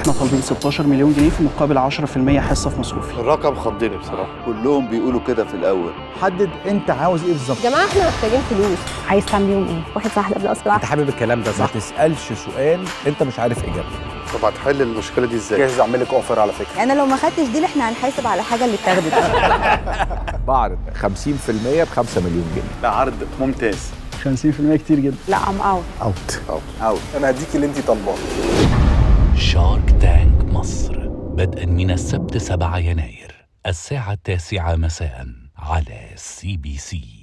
احنا طالبين 16 مليون جنيه في مقابل 10% حصه في مصروفي الرقم خضني بصراحه كلهم بيقولوا كده في الاول حدد انت عاوز ايه بالظبط يا جماعه احنا محتاجين فلوس عايز تعمل بيهم ايه؟ واحد صاحب قبل اصل انت حابب الكلام ده ما صح تسالش سؤال انت مش عارف اجابته طب هتحل المشكله دي ازاي جاهز اعمل لك اوفر على فكره انا لو ما خدتش دي احنا هنحاسب على حاجه اللي اتاخدت بعرض 50% ب 5 مليون جنيه ده عرض ممتاز 50% كتير جدا لا ام اوت اوت اوت انا هديك اللي انت طالباه شارك تانك مصر بدءا من السبت 7 يناير الساعة التاسعة مساء على سي بي سي